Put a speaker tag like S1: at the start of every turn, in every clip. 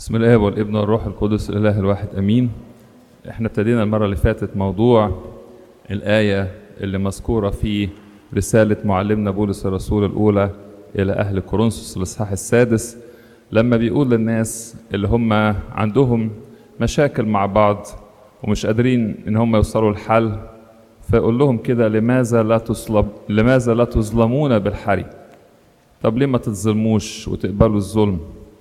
S1: بسم الله والابن والروح القدس الاله الواحد امين احنا ابتدينا المره اللي فاتت موضوع الايه اللي مذكوره في رساله معلمنا بولس الرسول الاولى الى اهل كورنثوس الاصحاح السادس لما بيقول للناس اللي هم عندهم مشاكل مع بعض ومش قادرين ان هم يوصلوا لحل فيقول لهم كده لماذا لا تصلب لماذا لا تظلمون بالحري طب ليه ما تتظلموش وتقبلوا الظلم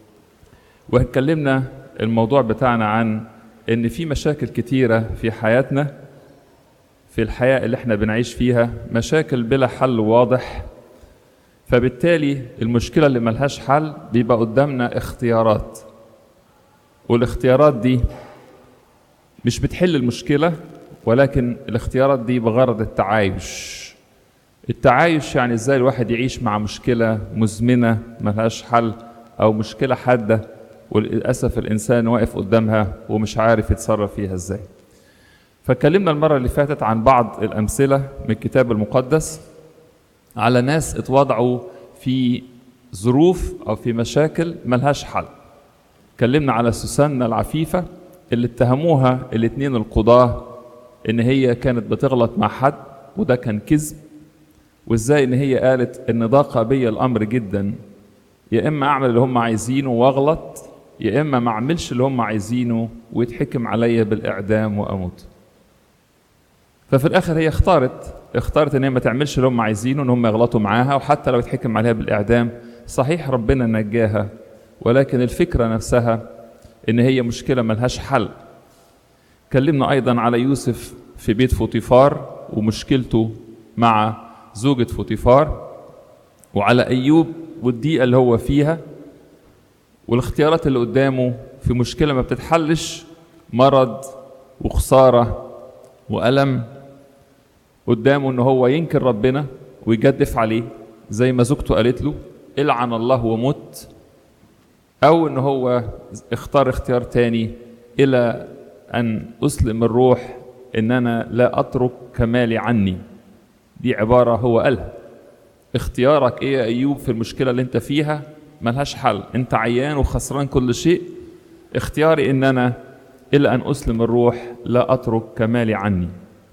S1: واتكلمنا الموضوع بتاعنا عن ان في مشاكل كتيره في حياتنا في الحياه اللي احنا بنعيش فيها مشاكل بلا حل واضح فبالتالي المشكله اللي ملهاش حل بيبقى قدامنا اختيارات والاختيارات دي مش بتحل المشكله ولكن الاختيارات دي بغرض التعايش التعايش يعني ازاي الواحد يعيش مع مشكله مزمنه ملهاش حل او مشكله حاده وللاسف الانسان واقف قدامها ومش عارف يتصرف فيها ازاي فاتكلمنا المره اللي فاتت عن بعض الامثله من الكتاب المقدس على ناس اتوضعوا في ظروف او في مشاكل ملهاش حل اتكلمنا على سوسنة العفيفة اللي اتهموها الاتنين القضاة ان هي كانت بتغلط مع حد وده كان كذب وازاي ان هي قالت ان ضاق بي الامر جدا يا اما اعمل اللي هم عايزينه واغلط يا اما ما اعملش اللي هم عايزينه ويتحكم عليا بالاعدام واموت ففي الاخر هي اختارت اختارت ان هي ما تعملش اللي هم عايزينه ان هم يغلطوا معاها وحتى لو يتحكم عليها بالاعدام صحيح ربنا نجاها ولكن الفكره نفسها ان هي مشكله ملهاش حل اتكلمنا ايضا على يوسف في بيت فوطيفار ومشكلته مع زوجة فوطيفار وعلى ايوب والضيقه اللي هو فيها والاختيارات اللي قدامه في مشكله ما بتتحلش مرض وخساره والم قدامه ان هو ينكر ربنا ويجدف عليه زي ما زوجته قالت له العن الله ومت او ان هو اختار اختيار تاني الى ان اسلم الروح ان انا لا اترك كمالي عني دي عباره هو قالها اختيارك ايه يا ايوب في المشكله اللي انت فيها ملهاش حل انت عيان وخسران كل شيء اختياري ان انا الى ان اسلم الروح لا اترك كمالي عني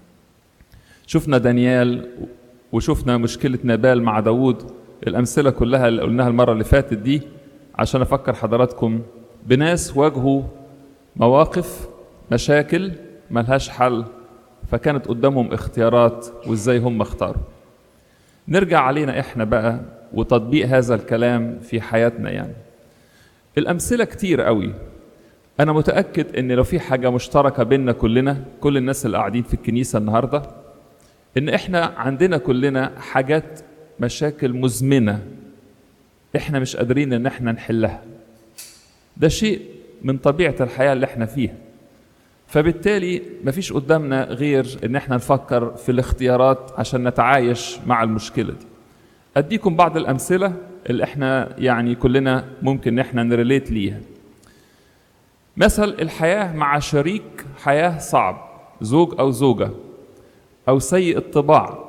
S1: شفنا دانيال وشفنا مشكله نبال مع داوود الامثله كلها اللي قلناها المره اللي فاتت دي عشان افكر حضراتكم بناس واجهوا مواقف مشاكل ملهاش حل فكانت قدامهم اختيارات وازاي هم اختاروا نرجع علينا احنا بقى وتطبيق هذا الكلام في حياتنا يعني الامثله كتير قوي انا متاكد ان لو في حاجه مشتركه بيننا كلنا كل الناس اللي قاعدين في الكنيسه النهارده ان احنا عندنا كلنا حاجات مشاكل مزمنه احنا مش قادرين ان احنا نحلها ده شيء من طبيعه الحياه اللي احنا فيها فبالتالي مفيش قدامنا غير ان احنا نفكر في الاختيارات عشان نتعايش مع المشكله دي اديكم بعض الامثله اللي احنا يعني كلنا ممكن ان احنا نريليت ليها مثل الحياه مع شريك حياه صعب زوج او زوجه او سيء الطباع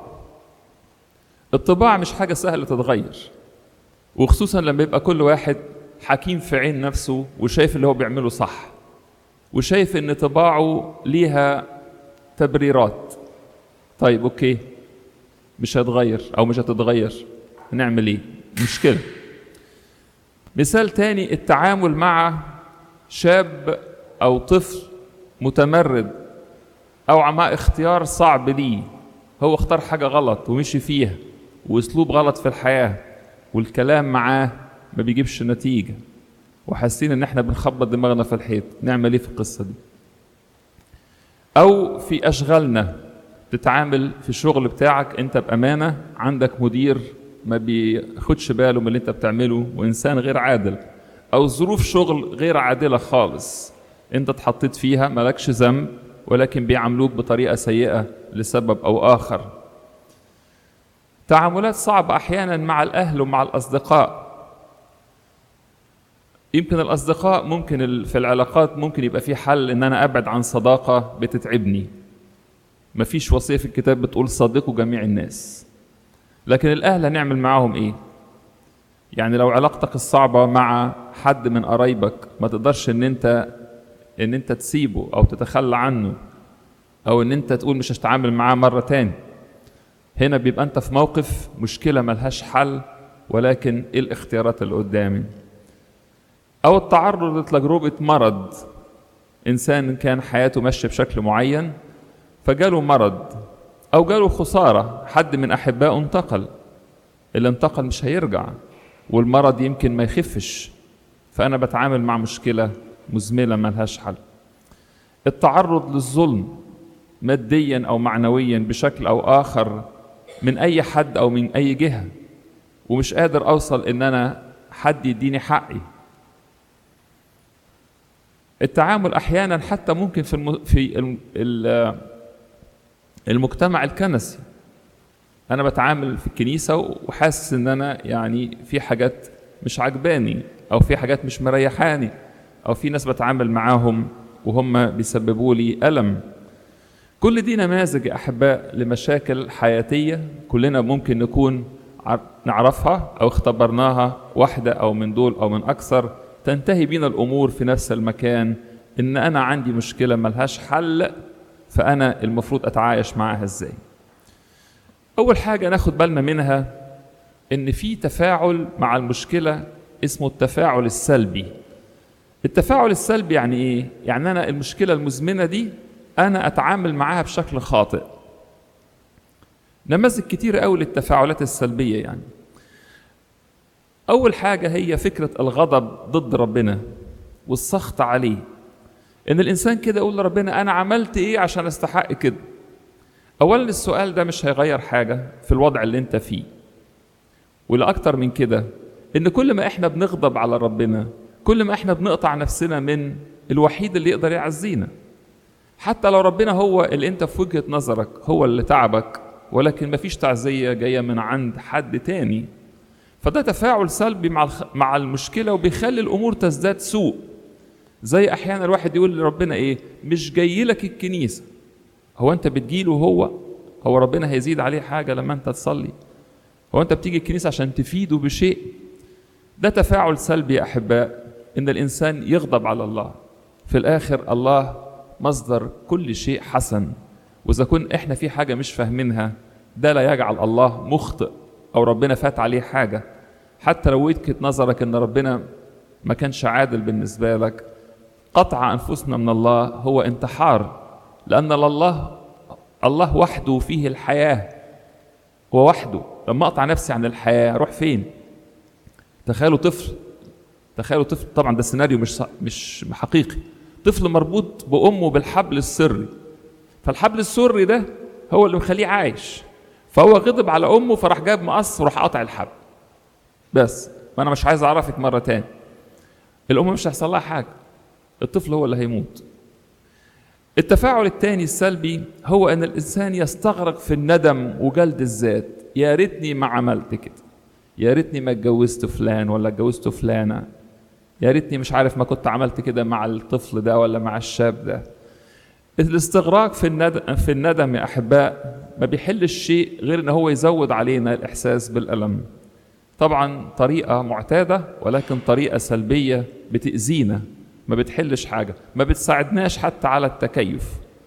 S1: الطباع مش حاجه سهله تتغير وخصوصا لما يبقى كل واحد حكيم في عين نفسه وشايف اللي هو بيعمله صح وشايف ان طباعه ليها تبريرات طيب اوكي مش هتغير او مش هتتغير نعمل ايه مشكله مثال تاني التعامل مع شاب او طفل متمرد او مع اختيار صعب ليه هو اختار حاجه غلط ومشي فيها واسلوب غلط في الحياه والكلام معاه ما بيجيبش نتيجه وحاسين ان احنا بنخبط دماغنا في الحيط نعمل ايه في القصه دي او في اشغالنا تتعامل في الشغل بتاعك انت بامانه عندك مدير ما بياخدش باله من اللي انت بتعمله وانسان غير عادل او ظروف شغل غير عادله خالص انت اتحطيت فيها مالكش ذنب ولكن بيعاملوك بطريقه سيئه لسبب او اخر تعاملات صعبه احيانا مع الاهل ومع الاصدقاء يمكن الاصدقاء ممكن في العلاقات ممكن يبقى في حل ان انا ابعد عن صداقه بتتعبني مفيش وصيه في الكتاب بتقول صدقوا جميع الناس لكن الاهل هنعمل معاهم ايه يعني لو علاقتك الصعبة مع حد من قرايبك ما تقدرش ان انت ان انت تسيبه او تتخلى عنه او ان انت تقول مش هتتعامل معاه مرة تاني هنا بيبقى انت في موقف مشكلة ملهاش حل ولكن ايه الاختيارات اللي قدامي او التعرض لتجربة مرض انسان كان حياته ماشية بشكل معين فجاله مرض او جاله خسارة حد من احبائه انتقل اللي انتقل مش هيرجع والمرض يمكن ما يخفش فانا بتعامل مع مشكلة مزمنة ملهاش حل التعرض للظلم ماديا او معنويا بشكل او اخر من اي حد او من اي جهه ومش قادر اوصل ان انا حد يديني حقي التعامل احيانا حتى ممكن في الم... في الم... ال- المجتمع الكنسي انا بتعامل في الكنيسه وحاسس ان انا يعني في حاجات مش عجباني او في حاجات مش مريحاني او في ناس بتعامل معاهم وهم بيسببوا لي الم كل دي نماذج يا احباء لمشاكل حياتيه كلنا ممكن نكون ع- نعرفها او اختبرناها واحده او من دول او من اكثر تنتهي بينا الامور في نفس المكان ان انا عندي مشكله ملهاش حل فانا المفروض اتعايش معاها ازاي اول حاجه ناخد بالنا منها ان في تفاعل مع المشكله اسمه التفاعل السلبي التفاعل السلبي يعني ايه يعني انا المشكله المزمنه دي انا اتعامل معاها بشكل خاطئ نماذج كتير قوي للتفاعلات السلبيه يعني اول حاجه هي فكره الغضب ضد ربنا والسخط عليه ان الانسان كده يقول لربنا انا عملت ايه عشان استحق كده اولا السؤال ده مش هيغير حاجه في الوضع اللي انت فيه والاكتر من كده ان كل ما احنا بنغضب على ربنا كل ما احنا بنقطع نفسنا من الوحيد اللي يقدر يعزينا حتى لو ربنا هو اللي انت في وجهة نظرك هو اللي تعبك ولكن مفيش تعزية جاية من عند حد تاني فده تفاعل سلبي مع الخ... مع المشكلة وبيخلي الأمور تزداد سوء زي أحيانا الواحد يقول لربنا إيه مش جاي لك الكنيسة هو أنت بتجيله هو هو ربنا هيزيد عليه حاجة لما أنت تصلي هو أنت بتيجي الكنيسة عشان تفيده بشيء ده تفاعل سلبي يا أحباء إن الإنسان يغضب على الله في الآخر الله مصدر كل شيء حسن واذا كن احنا في حاجه مش فاهمينها ده لا يجعل الله مخطئ او ربنا فات عليه حاجه حتى لو وجهه نظرك ان ربنا ما كانش عادل بالنسبه لك قطع انفسنا من الله هو انتحار لان الله الله وحده فيه الحياه هو وحده لما اقطع نفسي عن الحياه اروح فين تخيلوا طفل تخيلوا طفل طبعا ده سيناريو مش ص- مش حقيقي طفل مربوط بامه بالحبل السري فالحبل السري ده هو اللي مخليه عايش فهو غضب على امه فراح جاب مقص وراح قاطع الحبل بس ما انا مش عايز اعرفك مره تاني الام مش هيحصل لها حاجه الطفل هو اللي هيموت التفاعل الثاني السلبي هو ان الانسان يستغرق في الندم وجلد الذات يا ريتني ما عملت كده يا ريتني ما اتجوزت فلان ولا اتجوزت فلانه يا ريتني مش عارف ما كنت عملت كده مع الطفل ده ولا مع الشاب ده الاستغراق في الندم في الندم يا احباء ما بيحلش شيء غير ان هو يزود علينا الاحساس بالالم طبعا طريقه معتاده ولكن طريقه سلبيه بتاذينا ما بتحلش حاجه ما بتساعدناش حتى على التكيف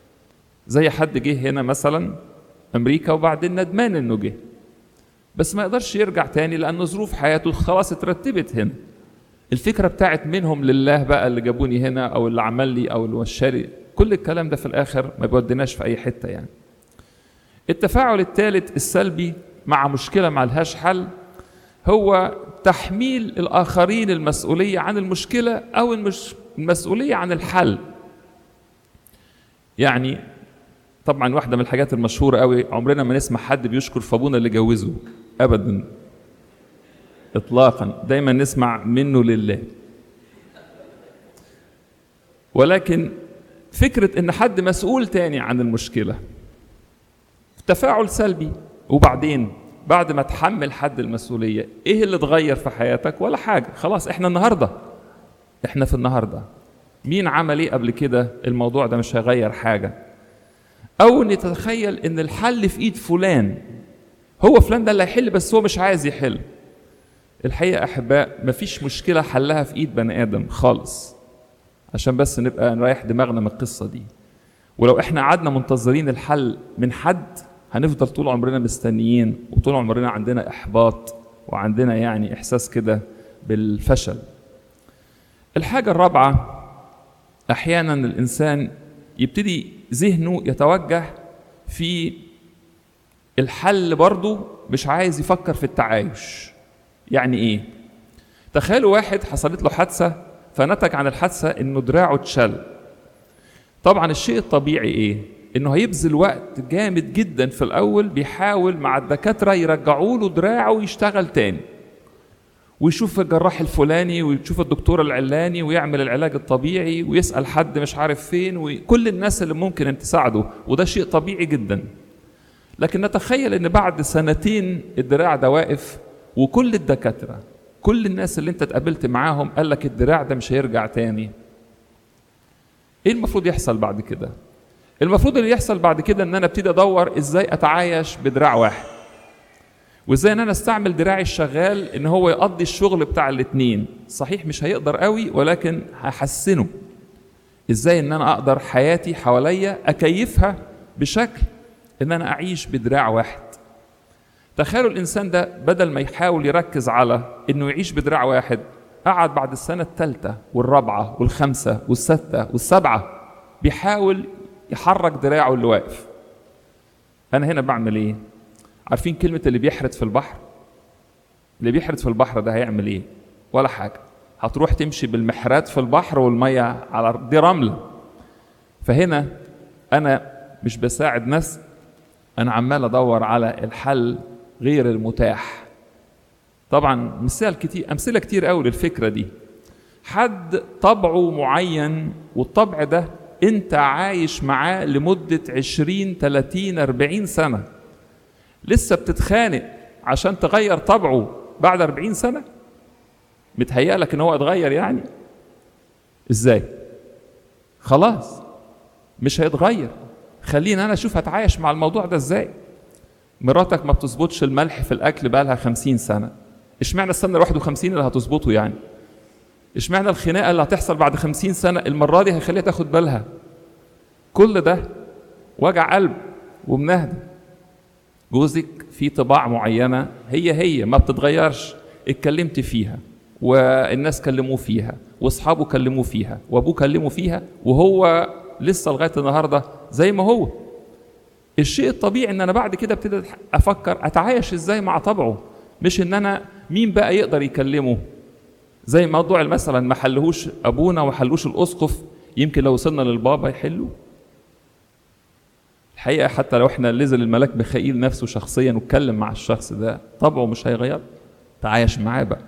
S1: زي حد جه هنا مثلا امريكا وبعدين ندمان انه جه بس ما يقدرش يرجع تاني لان ظروف حياته خلاص اترتبت هنا الفكره بتاعت منهم لله بقى اللي جابوني هنا او اللي عمل لي او اللي وشاري كل الكلام ده في الاخر ما بيوديناش في اي حته يعني التفاعل الثالث السلبي مع مشكله ما لهاش حل هو تحميل الاخرين المسؤوليه عن المشكله او المش... المسؤوليه عن الحل يعني طبعا واحده من الحاجات المشهوره قوي عمرنا ما نسمع حد بيشكر في ابونا اللي جوزه ابدا اطلاقا دايما نسمع منه لله ولكن فكره ان حد مسؤول تاني عن المشكله تفاعل سلبي وبعدين بعد ما تحمل حد المسؤوليه ايه اللي اتغير في حياتك ولا حاجه خلاص احنا النهارده احنا في النهارده مين عمل ايه قبل كده الموضوع ده مش هيغير حاجه او نتخيل ان الحل في ايد فلان هو فلان ده اللي هيحل بس هو مش عايز يحل الحقيقه احباء مفيش مشكله حلها في ايد بني ادم خالص عشان بس نبقى نريح دماغنا من القصه دي ولو احنا قعدنا منتظرين الحل من حد هنفضل طول عمرنا مستنيين وطول عمرنا عندنا احباط وعندنا يعني احساس كده بالفشل الحاجه الرابعه احيانا الانسان يبتدي ذهنه يتوجه في الحل برضه مش عايز يفكر في التعايش يعني ايه تخيلوا واحد حصلت له حادثه فنتج عن الحادثه انه دراعه اتشل طبعا الشيء الطبيعي ايه انه هيبذل وقت جامد جدا في الاول بيحاول مع الدكاتره يرجعوا له دراعه يشتغل تاني ويشوف الجراح الفلاني ويشوف الدكتور العلاني ويعمل العلاج الطبيعي ويسال حد مش عارف فين وكل الناس اللي ممكن ان تساعده وده شيء طبيعي جدا لكن نتخيل ان بعد سنتين الدراع ده واقف وكل الدكاتره كل الناس اللي انت اتقابلت معاهم قال لك الدراع ده مش هيرجع تاني ايه المفروض يحصل بعد كده المفروض اللي يحصل بعد كده ان انا ابتدي ادور ازاي اتعايش بدراع واحد وازاي ان انا استعمل دراعي الشغال ان هو يقضي الشغل بتاع الاتنين صحيح مش هيقدر قوي ولكن هحسنه ازاي ان انا اقدر حياتي حواليا اكيفها بشكل ان انا اعيش بدراع واحد تخيلوا الانسان ده بدل ما يحاول يركز على انه يعيش بدراع واحد قعد بعد السنه الثالثه والرابعه والخامسه والسادسه والسابعه بيحاول يحرك دراعه اللي واقف انا هنا بعمل ايه عارفين كلمه اللي بيحرت في البحر اللي بيحرت في البحر ده هيعمل ايه ولا حاجه هتروح تمشي بالمحرات في البحر والميه على دي رمله فهنا انا مش بساعد ناس انا عمال ادور على الحل غير المتاح طبعا مثال كتير امثله كتير قوي للفكره دي حد طبعه معين والطبع ده انت عايش معاه لمده 20 30 40 سنه لسه بتتخانق عشان تغير طبعه بعد 40 سنه متهيأ لك ان هو اتغير يعني ازاي خلاص مش هيتغير خليني انا اشوف هتعايش مع الموضوع ده ازاي مراتك ما بتظبطش الملح في الاكل بقالها خمسين سنه اشمعنى السنه ال 51 اللي هتظبطه يعني اشمعنى الخناقه اللي هتحصل بعد خمسين سنه المره دي هيخليها تاخد بالها كل ده وجع قلب ومنهدة جوزك في طباع معينه هي هي ما بتتغيرش اتكلمت فيها والناس كلموه فيها واصحابه كلموه فيها وابوه كلمه فيها وهو لسه لغايه النهارده زي ما هو الشيء الطبيعي ان انا بعد كده ابتدي افكر اتعايش ازاي مع طبعه مش ان انا مين بقى يقدر يكلمه زي موضوع مثلا ما حلهوش ابونا وما حلهوش الاسقف يمكن لو وصلنا للبابا يحلوا الحقيقه حتى لو احنا نزل الملاك بخيل نفسه شخصيا واتكلم مع الشخص ده طبعه مش هيغير تعايش معاه بقى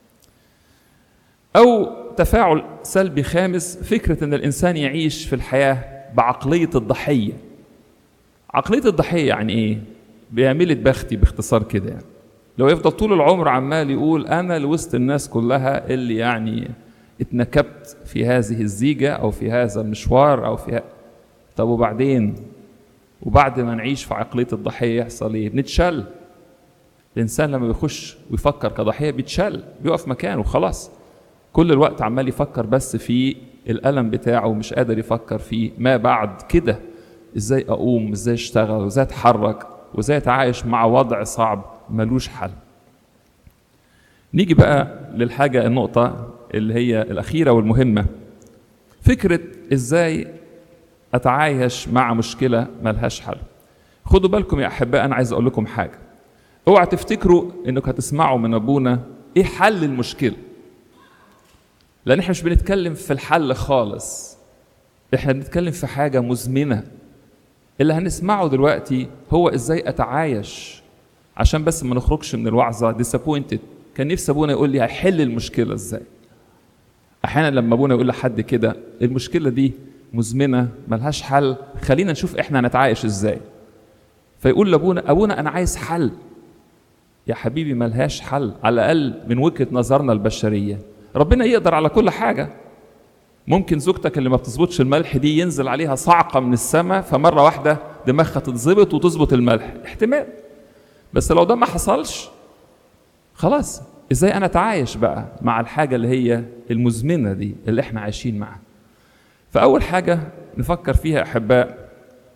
S1: او تفاعل سلبي خامس فكره ان الانسان يعيش في الحياه بعقليه الضحيه عقليه الضحيه يعني ايه بيعملة بختي باختصار كده يعني لو يفضل طول العمر عمال يقول انا لوسط الناس كلها اللي يعني اتنكبت في هذه الزيجه او في هذا المشوار او في ه... طب وبعدين وبعد ما نعيش في عقليه الضحيه يحصل ايه بنتشل الانسان لما بيخش ويفكر كضحيه بيتشل بيقف مكانه خلاص كل الوقت عمال يفكر بس في الالم بتاعه ومش قادر يفكر في ما بعد كده ازاي اقوم ازاي اشتغل وازاي اتحرك وازاي اتعايش مع وضع صعب ملوش حل نيجي بقى للحاجة النقطة اللي هي الأخيرة والمهمة فكرة ازاي أتعايش مع مشكلة ملهاش حل خدوا بالكم يا أحباء أنا عايز أقول لكم حاجة اوعى تفتكروا انك هتسمعوا من ابونا ايه حل المشكله لان احنا مش بنتكلم في الحل خالص احنا بنتكلم في حاجه مزمنه اللي هنسمعه دلوقتي هو ازاي اتعايش عشان بس ما نخرجش من الوعظه ديسابوينتد كان نفسي ابونا يقول لي هيحل المشكله ازاي احيانا لما ابونا يقول لحد كده المشكله دي مزمنه ملهاش حل خلينا نشوف احنا هنتعايش ازاي فيقول لابونا ابونا انا عايز حل يا حبيبي ملهاش حل على الاقل من وجهه نظرنا البشريه ربنا يقدر على كل حاجه ممكن زوجتك اللي ما بتظبطش الملح دي ينزل عليها صعقه من السماء فمره واحده دماغها تتظبط وتظبط الملح احتمال بس لو ده ما حصلش خلاص ازاي انا اتعايش بقى مع الحاجه اللي هي المزمنه دي اللي احنا عايشين معاها فاول حاجه نفكر فيها احباء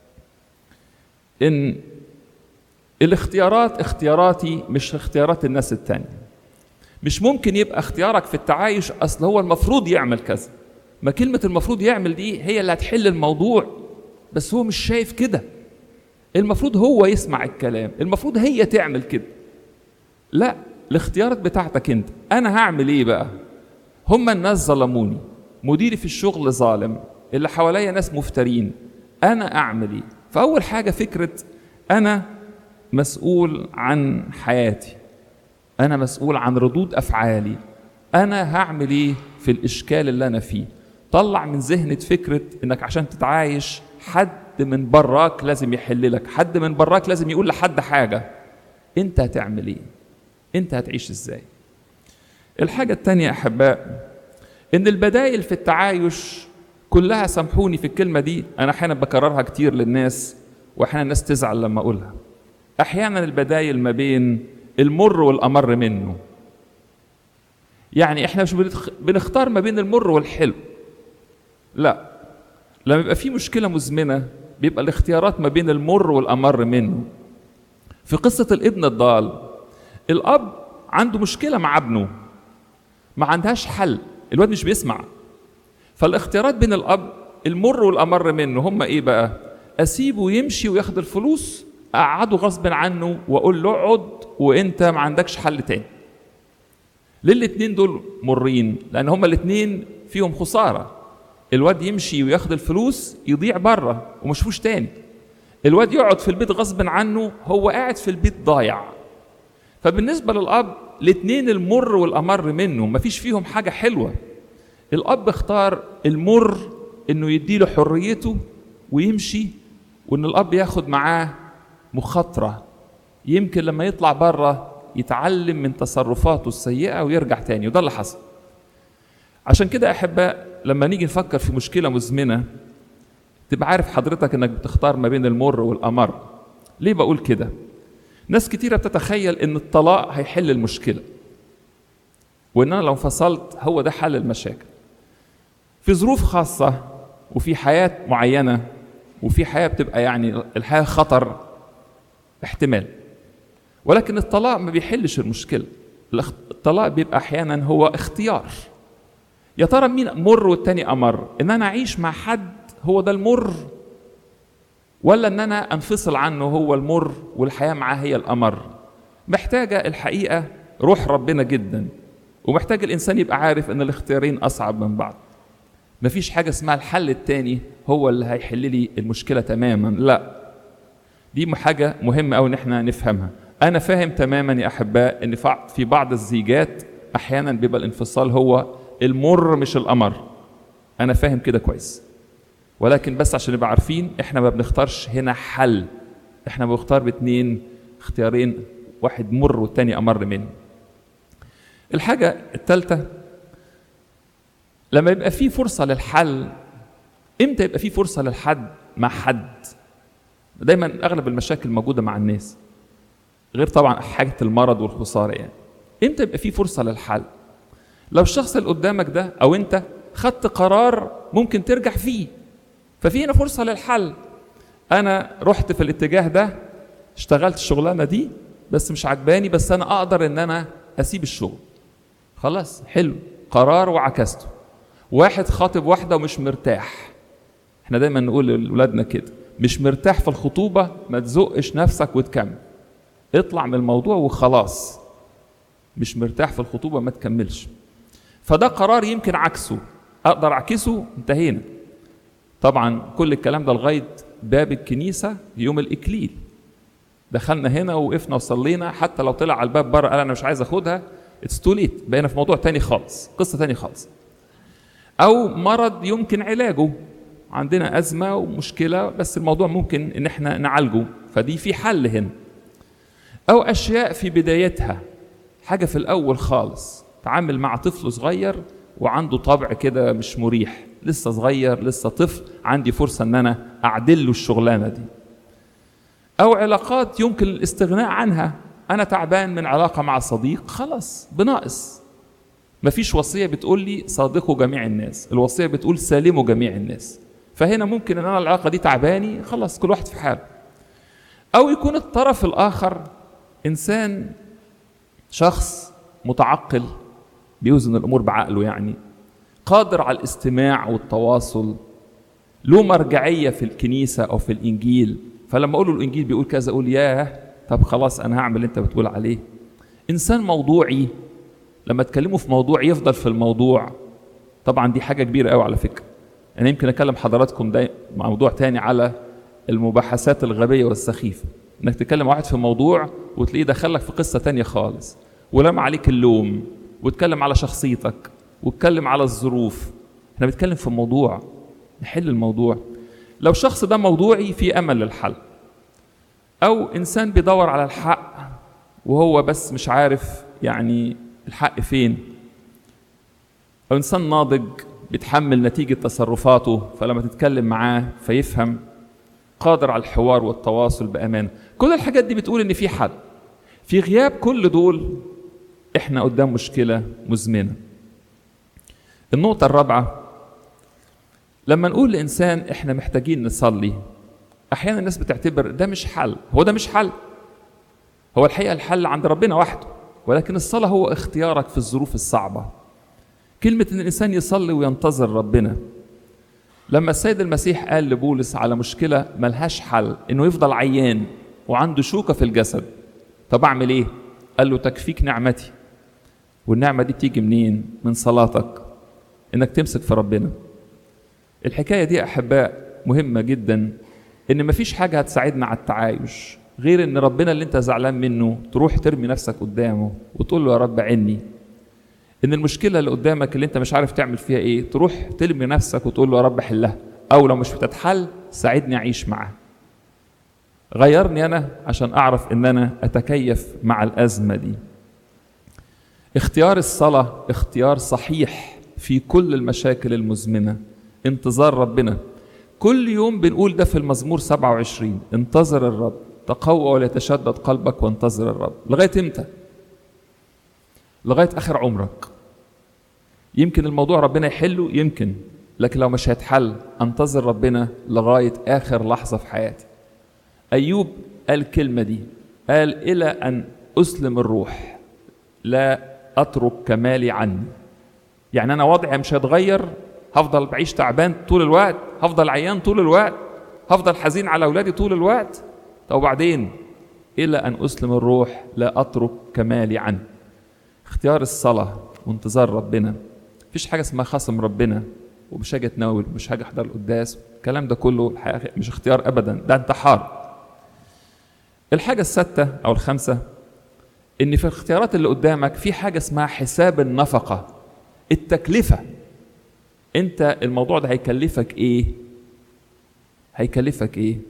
S1: ان الاختيارات اختياراتي مش اختيارات الناس التانية مش ممكن يبقى اختيارك في التعايش اصل هو المفروض يعمل كذا ما كلمة المفروض يعمل دي هي اللي هتحل الموضوع بس هو مش شايف كده المفروض هو يسمع الكلام المفروض هي تعمل كده لا الاختيارات بتاعتك انت انا هعمل ايه بقى هم الناس ظلموني مديري في الشغل ظالم اللي حواليا ناس مفترين انا اعمل ايه فاول حاجه فكره انا مسؤول عن حياتي انا مسؤول عن ردود افعالي انا هعمل ايه في الاشكال اللي انا فيه طلع من ذهنك فكره انك عشان تتعايش حد من براك لازم يحل لك حد من براك لازم يقول لحد حاجه انت هتعمل ايه انت هتعيش ازاي الحاجه التانية احباء ان البدائل في التعايش كلها سامحوني في الكلمه دي انا احيانا بكررها كتير للناس واحيانا الناس تزعل لما اقولها احيانا البدايل ما بين المر والامر منه يعني احنا مش بنتخ... بنختار ما بين المر والحلو لا لما يبقى في مشكله مزمنه بيبقى الاختيارات ما بين المر والامر منه في قصه الابن الضال الاب عنده مشكله مع ابنه ما عندهاش حل الواد مش بيسمع فالاختيارات بين الاب المر والامر منه هم ايه بقى اسيبه يمشي وياخد الفلوس اقعده غصب عنه واقول له اقعد وانت ما عندكش حل تاني ليه الاتنين دول مرين لان هما الاتنين فيهم خساره الواد يمشي وياخد الفلوس يضيع بره وما شوفوش تاني الواد يقعد في البيت غصب عنه هو قاعد في البيت ضايع فبالنسبه للاب الاتنين المر والامر منه مفيش فيهم حاجه حلوه الاب اختار المر انه يديله حريته ويمشي وان الاب ياخد معاه مخاطره يمكن لما يطلع بره يتعلم من تصرفاته السيئه ويرجع تاني وده اللي حصل عشان كده احباء لما نيجي نفكر في مشكله مزمنه تبقى عارف حضرتك انك بتختار ما بين المر والامر ليه بقول كده ناس كتيره بتتخيل ان الطلاق هيحل المشكله وان انا لو انفصلت هو ده حل المشاكل في ظروف خاصه وفي حياه معينه وفي حياه بتبقى يعني الحياه خطر احتمال ولكن الطلاق ما بيحلش المشكله الطلاق بيبقى احيانا هو اختيار يا ترى مين مر والتاني امر ان انا اعيش مع حد هو ده المر ولا ان انا انفصل عنه هو المر والحياه معاه هي الامر محتاجه الحقيقه روح ربنا جدا ومحتاج الانسان يبقى عارف ان الاختيارين اصعب من بعض مفيش حاجه اسمها الحل التاني هو اللي هيحل لي المشكله تماما لا دي حاجه مهمه قوي ان احنا نفهمها انا فاهم تماما يا احباء ان في بعض الزيجات احيانا بيبقى الانفصال هو المر مش الامر انا فاهم كده كويس ولكن بس عشان نبقى عارفين احنا ما بنختارش هنا حل احنا بنختار باتنين اختيارين واحد مر والتاني امر منه الحاجه الثالثه لما يبقى في فرصه للحل امتى يبقى في فرصه للحد مع حد دايما اغلب المشاكل موجوده مع الناس غير طبعا حاجه المرض والخساره يعني امتى يبقى في فرصه للحل لو الشخص اللي قدامك ده او انت خدت قرار ممكن ترجع فيه ففي هنا فرصه للحل انا رحت في الاتجاه ده اشتغلت الشغلانه دي بس مش عجباني بس انا اقدر ان انا اسيب الشغل خلاص حلو قرار وعكسته واحد خاطب واحده ومش مرتاح احنا دايما نقول لاولادنا كده مش مرتاح في الخطوبه ما تزقش نفسك وتكمل اطلع من الموضوع وخلاص مش مرتاح في الخطوبه ما تكملش فده قرار يمكن عكسه اقدر اعكسه انتهينا طبعا كل الكلام ده لغايه باب الكنيسه يوم الاكليل دخلنا هنا وقفنا وصلينا حتى لو طلع على الباب بره قال انا مش عايز اخدها اتس تو ليت بقينا في موضوع تاني خالص قصه تاني خالص او مرض يمكن علاجه عندنا ازمه ومشكله بس الموضوع ممكن ان احنا نعالجه فدي في حل هنا او اشياء في بدايتها حاجه في الاول خالص تعامل مع طفل صغير وعنده طبع كده مش مريح لسه صغير لسه طفل عندي فرصه ان انا اعدل له الشغلانه دي او علاقات يمكن الاستغناء عنها انا تعبان من علاقه مع صديق خلاص بناقص مفيش وصيه بتقول لي صادقوا جميع الناس الوصيه بتقول سالموا جميع الناس فهنا ممكن ان انا العلاقه دي تعباني خلاص كل واحد في حاله او يكون الطرف الاخر انسان شخص متعقل بيوزن الامور بعقله يعني قادر على الاستماع والتواصل له مرجعيه في الكنيسه او في الانجيل فلما اقول له الانجيل بيقول كذا اقول ياه طب خلاص انا هعمل اللي انت بتقول عليه انسان موضوعي لما تكلمه في موضوع يفضل في الموضوع طبعا دي حاجه كبيره قوي على فكره انا يمكن اكلم حضراتكم ده مع موضوع تاني على المباحثات الغبيه والسخيفه انك تكلم واحد في موضوع وتلاقيه دخلك في قصه تانية خالص ولم عليك اللوم واتكلم على شخصيتك واتكلم على الظروف احنا بنتكلم في موضوع نحل الموضوع لو الشخص ده موضوعي في امل للحل او انسان بيدور على الحق وهو بس مش عارف يعني الحق فين او انسان ناضج بيتحمل نتيجه تصرفاته فلما تتكلم معاه فيفهم قادر على الحوار والتواصل بامان كل الحاجات دي بتقول ان في حل في غياب كل دول احنا قدام مشكله مزمنه النقطه الرابعه لما نقول لانسان احنا محتاجين نصلي احيانا الناس بتعتبر ده مش حل هو ده مش حل هو الحقيقه الحل عند ربنا وحده ولكن الصلاه هو اختيارك في الظروف الصعبه كلمه ان الانسان يصلي وينتظر ربنا لما السيد المسيح قال لبولس على مشكله ملهاش حل انه يفضل عيان وعنده شوكه في الجسد طب اعمل ايه قال له تكفيك نعمتي والنعمه دي بتيجي منين من صلاتك انك تمسك في ربنا الحكايه دي احباء مهمه جدا ان مفيش حاجه هتساعدنا على التعايش غير ان ربنا اللي انت زعلان منه تروح ترمي نفسك قدامه وتقول له يا رب عني ان المشكله اللي قدامك اللي انت مش عارف تعمل فيها ايه تروح ترمي نفسك وتقول له يا رب حلها او لو مش بتتحل ساعدني اعيش معاها غيرني انا عشان اعرف ان انا اتكيف مع الازمه دي اختيار الصلاه اختيار صحيح في كل المشاكل المزمنه انتظار ربنا كل يوم بنقول ده في المزمور 27 انتظر الرب تقوى وليتشدد قلبك وانتظر الرب لغايه امتى لغايه اخر عمرك يمكن الموضوع ربنا يحله يمكن لكن لو مش هيتحل انتظر ربنا لغايه اخر لحظه في حياتي ايوب قال الكلمه دي قال الى ان اسلم الروح لا اترك كمالي عني يعني انا وضعي مش هيتغير هفضل بعيش تعبان طول الوقت هفضل عيان طول الوقت هفضل حزين على اولادي طول الوقت طب وبعدين الى ان اسلم الروح لا اترك كمالي عني اختيار الصلاه وانتظار ربنا مفيش حاجه اسمها خصم ربنا ومش هاجي اتناول ومش هاجي احضر القداس الكلام ده كله الحقيقه مش اختيار ابدا ده انتحار الحاجه السادسه او الخامسه ان في الاختيارات اللي قدامك في حاجه اسمها حساب النفقه التكلفه انت الموضوع ده هيكلفك ايه هيكلفك ايه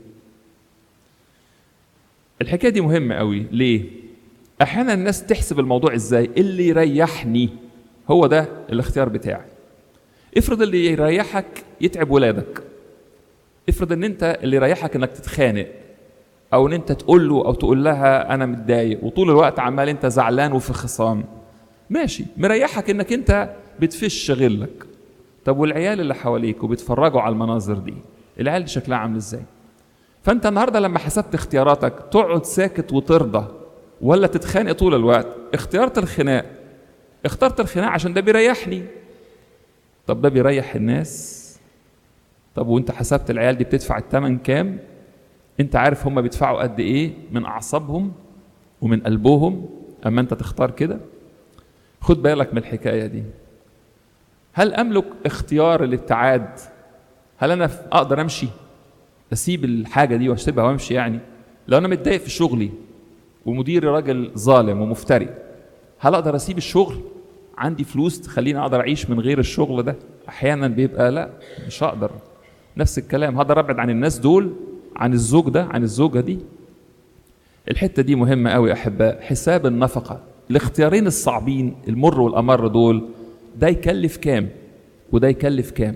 S1: الحكايه دي مهمه قوي ليه احيانا الناس تحسب الموضوع ازاي اللي يريحني هو ده الاختيار بتاعي افرض اللي يريحك يتعب ولادك افرض ان انت اللي يريحك انك تتخانق او ان انت تقول له او تقول لها انا متضايق وطول الوقت عمال انت زعلان وفي خصام ماشي مريحك انك انت بتفش غلك طب والعيال اللي حواليك وبيتفرجوا على المناظر دي العيال دي شكلها عامل ازاي فانت النهارده لما حسبت اختياراتك تقعد ساكت وترضى ولا تتخانق طول الوقت اختيارت الخناق اخترت الخناق عشان ده بيريحني طب ده بيريح الناس طب وانت حسبت العيال دي بتدفع الثمن كام انت عارف هم بيدفعوا قد ايه من اعصابهم ومن قلبهم اما انت تختار كده خد بالك من الحكايه دي هل املك اختيار الابتعاد هل انا اقدر امشي اسيب الحاجه دي واسيبها وامشي يعني لو انا متضايق في شغلي ومديري راجل ظالم ومفتري هل اقدر اسيب الشغل عندي فلوس تخليني اقدر اعيش من غير الشغل ده احيانا بيبقى لا مش هقدر نفس الكلام هقدر ابعد عن الناس دول عن الزوج ده عن الزوجه دي الحته دي مهمه قوي احباء حساب النفقه الاختيارين الصعبين المر والامر دول ده يكلف كام وده يكلف كام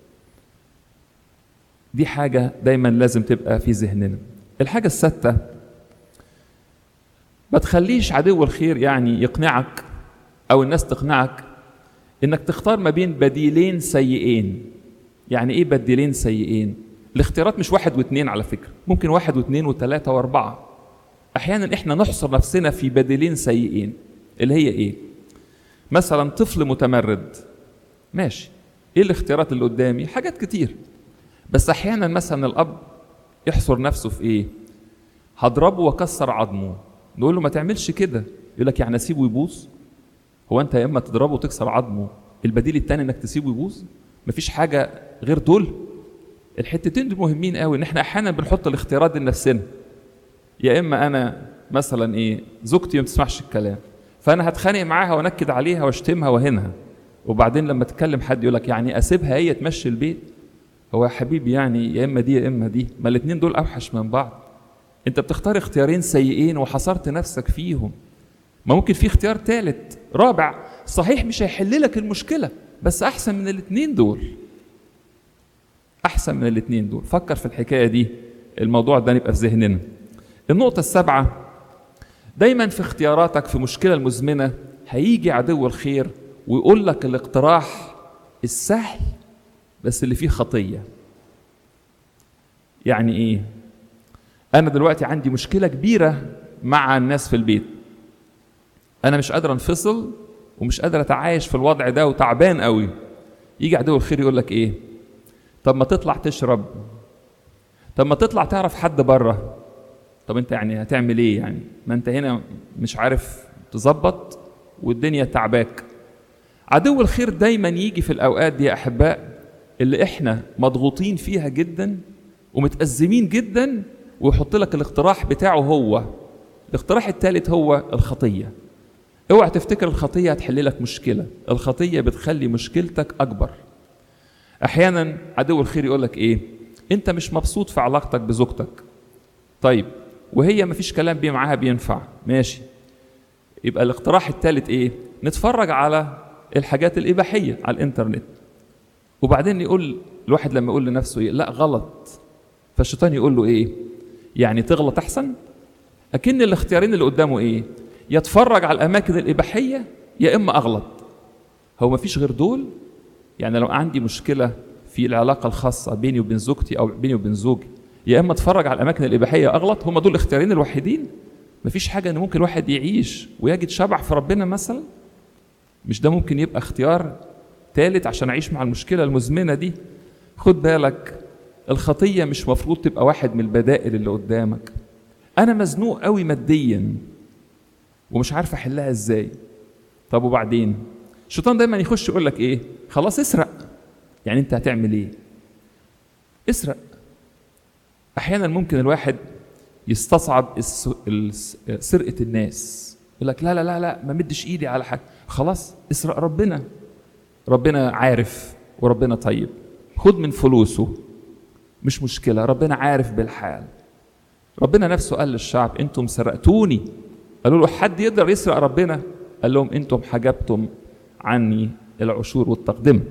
S1: دي حاجة دايما لازم تبقى في ذهننا الحاجة السادسة ما تخليش عدو الخير يعني يقنعك او الناس تقنعك انك تختار ما بين بديلين سيئين يعني ايه بديلين سيئين الاختيارات مش واحد واثنين على فكرة ممكن واحد واثنين وثلاثة واربعة احيانا احنا نحصر نفسنا في بديلين سيئين اللي هي ايه مثلا طفل متمرد ماشي ايه الاختيارات اللي قدامي حاجات كتير بس احيانا مثلا الاب يحصر نفسه في ايه هضربه واكسر عظمه نقول له ما تعملش كده يقول لك يعني اسيبه يبوظ هو انت يا اما تضربه وتكسر عظمه البديل التاني انك تسيبه يبوظ مفيش حاجه غير دول الحتتين دول مهمين قوي ان احنا احيانا بنحط الاختيارات دي لنفسنا يا اما انا مثلا ايه زوجتي ما بتسمعش الكلام فانا هتخانق معاها وانكد عليها واشتمها واهينها وبعدين لما تكلم حد يقول لك يعني اسيبها هي تمشي البيت هو يا حبيبي يعني يا اما دي يا اما دي ما الاثنين دول اوحش من بعض انت بتختار اختيارين سيئين وحصرت نفسك فيهم ما ممكن في اختيار ثالث رابع صحيح مش هيحل لك المشكله بس احسن من الاثنين دول احسن من الاثنين دول فكر في الحكايه دي الموضوع ده يبقى في ذهننا النقطه السابعه دايما في اختياراتك في مشكله المزمنه هيجي عدو الخير ويقول لك الاقتراح السهل بس اللي فيه خطيه يعني ايه انا دلوقتي عندي مشكله كبيره مع الناس في البيت انا مش قادر انفصل ومش قادر اتعايش في الوضع ده وتعبان قوي يجي عدو الخير يقول لك ايه طب ما تطلع تشرب طب ما تطلع تعرف حد بره طب انت يعني هتعمل ايه يعني ما انت هنا مش عارف تظبط والدنيا تعباك عدو الخير دايما يجي في الاوقات دي يا احباء اللي احنا مضغوطين فيها جدا ومتأزمين جدا ويحط لك الاقتراح بتاعه هو الاقتراح الثالث هو الخطيه اوعى تفتكر الخطيه هتحل لك مشكله الخطيه بتخلي مشكلتك اكبر احيانا عدو الخير يقول لك ايه انت مش مبسوط في علاقتك بزوجتك طيب وهي مفيش كلام بيه معاها بينفع ماشي يبقى الاقتراح الثالث ايه نتفرج على الحاجات الاباحيه على الانترنت وبعدين يقول الواحد لما يقول لنفسه إيه؟ لا غلط فالشيطان يقول له ايه يعني تغلط احسن اكن الاختيارين اللي قدامه ايه يتفرج على الاماكن الاباحيه يا اما اغلط هو مفيش غير دول يعني لو عندي مشكله في العلاقه الخاصه بيني وبين زوجتي او بيني وبين زوجي يا اما اتفرج على الاماكن الاباحيه اغلط هم دول الاختيارين الوحيدين مفيش حاجه ان ممكن واحد يعيش ويجد شبع في ربنا مثلا مش ده ممكن يبقى اختيار ثالث عشان اعيش مع المشكله المزمنه دي خد بالك الخطيه مش مفروض تبقى واحد من البدائل اللي قدامك انا مزنوق قوي ماديا ومش عارف احلها ازاي طب وبعدين الشيطان دايما يخش يقول لك ايه خلاص اسرق يعني انت هتعمل ايه اسرق احيانا ممكن الواحد يستصعب الس- الس- سرقه الناس يقول لك لا لا لا لا ما مدش ايدي على حاجه خلاص اسرق ربنا ربنا عارف وربنا طيب خد من فلوسه مش مشكله ربنا عارف بالحال ربنا نفسه قال للشعب انتم سرقتوني قالوا له حد يقدر يسرق ربنا قال لهم انتم حجبتم عني العشور والتقدمه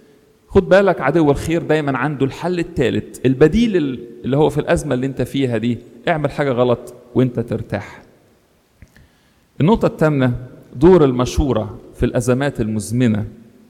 S1: خد بالك عدو الخير دايما عنده الحل الثالث البديل اللي هو في الازمه اللي انت فيها دي اعمل حاجه غلط وانت ترتاح النقطه الثامنه دور المشوره في الازمات المزمنه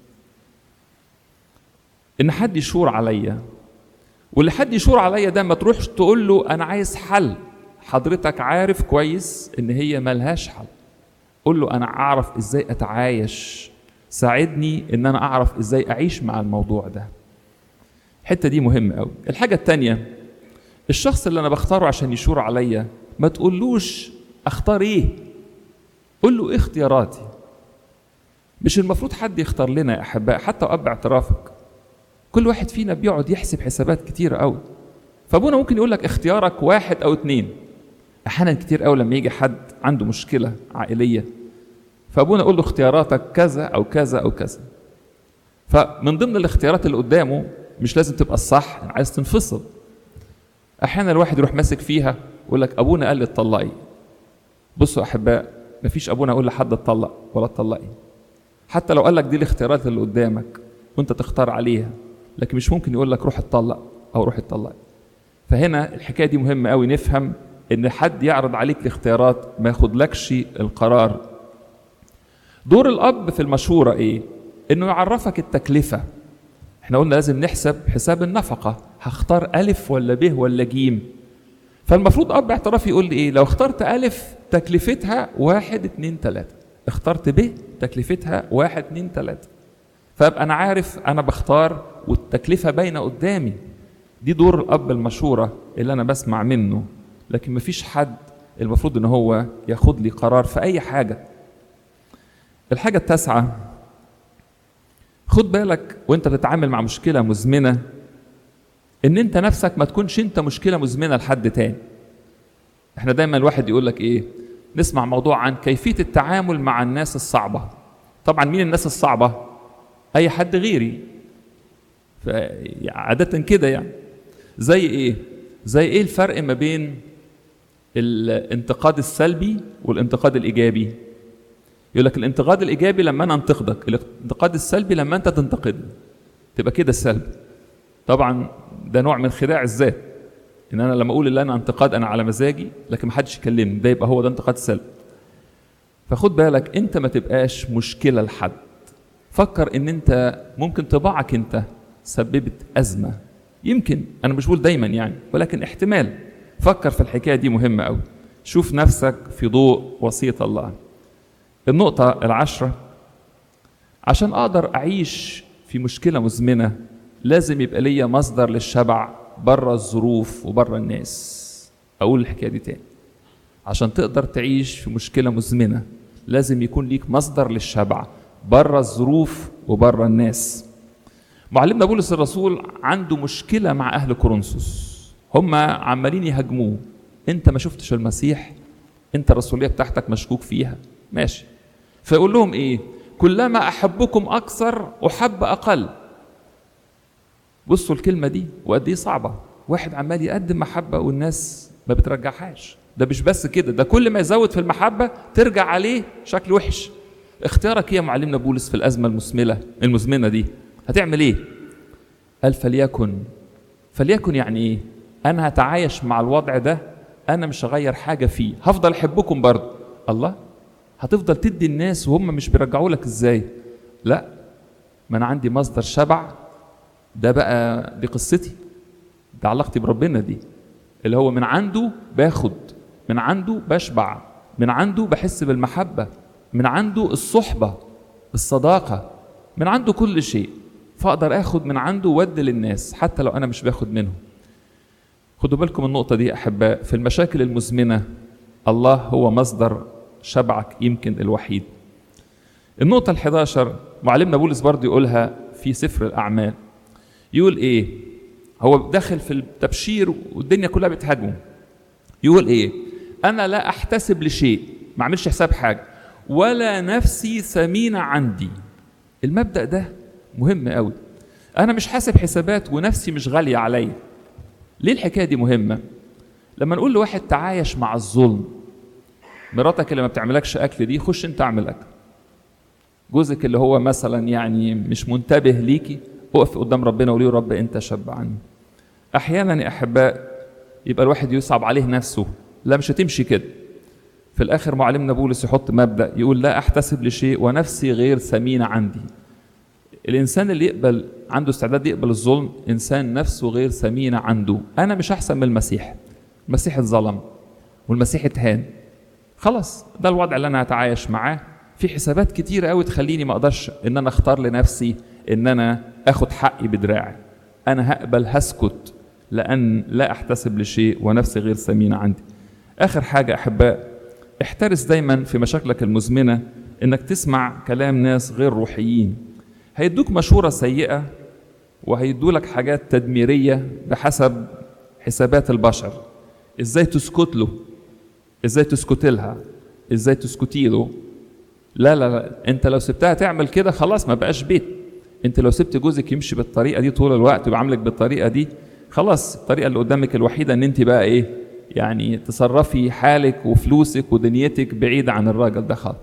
S1: ان حد يشور عليا واللي حد يشور عليا ده ما تروحش تقول له انا عايز حل حضرتك عارف كويس ان هي ملهاش حل قول له انا اعرف ازاي اتعايش ساعدني ان انا اعرف ازاي اعيش مع الموضوع ده الحته دي مهمه قوي الحاجه التانية الشخص اللي انا بختاره عشان يشور عليا ما تقولوش اختار ايه قول له ايه اختياراتي مش المفروض حد يختار لنا يا احباء حتى واب اعترافك كل واحد فينا بيقعد يحسب حسابات كتيرة قوي فابونا ممكن يقول لك اختيارك واحد او اتنين احيانا كتير قوي لما يجي حد عنده مشكله عائليه فابونا يقول له اختياراتك كذا او كذا او كذا فمن ضمن الاختيارات اللي قدامه مش لازم تبقى الصح عايز تنفصل احيانا الواحد يروح ماسك فيها يقول لك ابونا قال لي اتطلقي بصوا يا احباء مفيش ابونا يقول لحد اتطلق ولا اتطلقي حتى لو قال لك دي الاختيارات اللي قدامك وانت تختار عليها لكن مش ممكن يقول لك روح اتطلق او روح اتطلق فهنا الحكايه دي مهمه قوي نفهم ان حد يعرض عليك الاختيارات ما ياخدلكش القرار دور الاب في المشوره ايه انه يعرفك التكلفه احنا قلنا لازم نحسب حساب النفقه هختار الف ولا ب ولا جيم فالمفروض اب اعتراف يقول لي ايه لو اخترت الف تكلفتها واحد اتنين تلاته اخترت ب تكلفتها واحد اتنين تلاته فابقى انا عارف انا بختار والتكلفه باينه قدامي دي دور الاب المشوره اللي انا بسمع منه لكن مفيش حد المفروض ان هو ياخد لي قرار في اي حاجه الحاجه التاسعه خد بالك وانت بتتعامل مع مشكله مزمنه ان انت نفسك ما تكونش انت مشكله مزمنه لحد تاني احنا دايما الواحد يقول لك ايه نسمع موضوع عن كيفيه التعامل مع الناس الصعبه طبعا مين الناس الصعبه اي حد غيري عادة كده يعني زي ايه زي ايه الفرق ما بين الانتقاد السلبي والانتقاد الايجابي يقول لك الانتقاد الايجابي لما انا انتقدك الانتقاد السلبي لما انت تنتقدني تبقى كده السلب طبعا ده نوع من خداع الذات ان انا لما اقول ان انا انتقاد انا على مزاجي لكن ما حدش يكلمني ده يبقى هو ده انتقاد سلبي فخد بالك انت ما تبقاش مشكله لحد فكر ان انت ممكن طباعك انت سببت ازمه يمكن انا مش بقول دايما يعني ولكن احتمال فكر في الحكايه دي مهمه قوي شوف نفسك في ضوء وصيه الله النقطه العشره عشان اقدر اعيش في مشكله مزمنه لازم يبقى ليا مصدر للشبع بره الظروف وبره الناس اقول الحكايه دي تاني عشان تقدر تعيش في مشكله مزمنه لازم يكون ليك مصدر للشبع بره الظروف وبره الناس معلمنا بولس الرسول عنده مشكلة مع أهل كورنثوس هم عمالين يهاجموه أنت ما شفتش المسيح أنت الرسولية بتاعتك مشكوك فيها ماشي فيقول لهم إيه كلما أحبكم أكثر أحب أقل بصوا الكلمة دي وقد إيه صعبة واحد عمال يقدم محبة والناس ما بترجعهاش ده مش بس كده ده كل ما يزود في المحبة ترجع عليه شكل وحش اختيارك ايه يا معلمنا بولس في الأزمة المسملة المزمنة دي هتعمل ايه قال فليكن فليكن يعني ايه انا هتعايش مع الوضع ده انا مش هغير حاجه فيه هفضل احبكم برضه الله هتفضل تدي الناس وهم مش بيرجعوا لك ازاي لا ما انا عندي مصدر شبع ده بقى دي قصتي ده علاقتي بربنا دي اللي هو من عنده باخد من عنده بشبع من عنده بحس بالمحبه من عنده الصحبه الصداقه من عنده كل شيء فاقدر اخد من عنده ود للناس حتى لو انا مش باخد منهم خدوا بالكم النقطه دي احباء في المشاكل المزمنه الله هو مصدر شبعك يمكن الوحيد النقطه ال11 معلمنا بولس برضه يقولها في سفر الاعمال يقول ايه هو داخل في التبشير والدنيا كلها بتهاجمه يقول ايه انا لا احتسب لشيء ما اعملش حساب حاجه ولا نفسي ثمينه عندي المبدا ده مهم قوي انا مش حاسب حسابات ونفسي مش غاليه عليا ليه الحكايه دي مهمه لما نقول لواحد تعايش مع الظلم مراتك اللي ما بتعملكش اكل دي خش انت اعمل اكل جوزك اللي هو مثلا يعني مش منتبه ليكي اقف قدام ربنا وقولي رب انت شبعني احيانا يا احباء يبقى الواحد يصعب عليه نفسه لا مش هتمشي كده في الاخر معلمنا بولس يحط مبدا يقول لا احتسب لشيء ونفسي غير ثمينه عندي الانسان اللي يقبل عنده استعداد يقبل الظلم انسان نفسه غير ثمينه عنده انا مش احسن من المسيح المسيح اتظلم والمسيح اتهان خلاص ده الوضع اللي انا هتعايش معاه في حسابات كتير قوي تخليني ما اقدرش ان انا اختار لنفسي ان انا اخد حقي بدراعي انا هقبل هسكت لان لا احتسب لشيء ونفسي غير ثمينه عندي اخر حاجه احباء احترس دايما في مشاكلك المزمنه انك تسمع كلام ناس غير روحيين هيدوك مشورة سيئة وهيدوا لك حاجات تدميرية بحسب حسابات البشر ازاي تسكت له ازاي تسكت لها ازاي تسكتي له لا لا لا انت لو سبتها تعمل كده خلاص ما بقاش بيت انت لو سبت جوزك يمشي بالطريقه دي طول الوقت ويعاملك بالطريقه دي خلاص الطريقه اللي قدامك الوحيده ان انت بقى ايه يعني تصرفي حالك وفلوسك ودنيتك بعيد عن الراجل ده خالص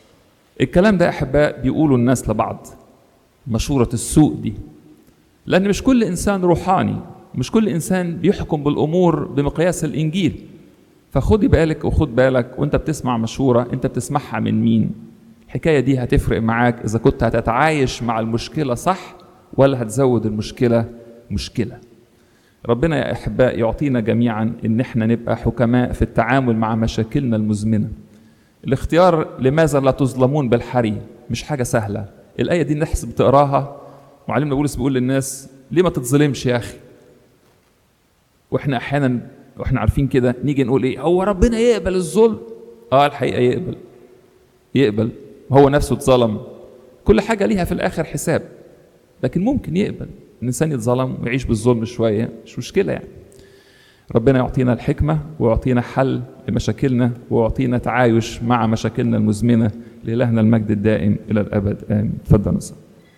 S1: الكلام ده احباء بيقولوا الناس لبعض مشورة السوء دي لأن مش كل إنسان روحاني مش كل إنسان بيحكم بالأمور بمقياس الإنجيل فخدي بالك وخد بالك وانت بتسمع مشورة انت بتسمعها من مين الحكاية دي هتفرق معاك إذا كنت هتتعايش مع المشكلة صح ولا هتزود المشكلة مشكلة ربنا يا أحباء يعطينا جميعا إن احنا نبقى حكماء في التعامل مع مشاكلنا المزمنة الاختيار لماذا لا تظلمون بالحري مش حاجة سهلة الآية دي الناس بتقراها معلمنا بولس بيقول للناس ليه ما تتظلمش يا أخي واحنا احيانا واحنا عارفين كده نيجي نقول ايه هو ربنا يقبل الظلم اه الحقيقه يقبل يقبل هو نفسه اتظلم كل حاجه ليها في الاخر حساب لكن ممكن يقبل الانسان يتظلم ويعيش بالظلم شويه مش مشكله يعني ربنا يعطينا الحكمه ويعطينا حل لمشاكلنا ويعطينا تعايش مع مشاكلنا المزمنه لالهنا المجد الدائم الى الابد امين اتفضل نصر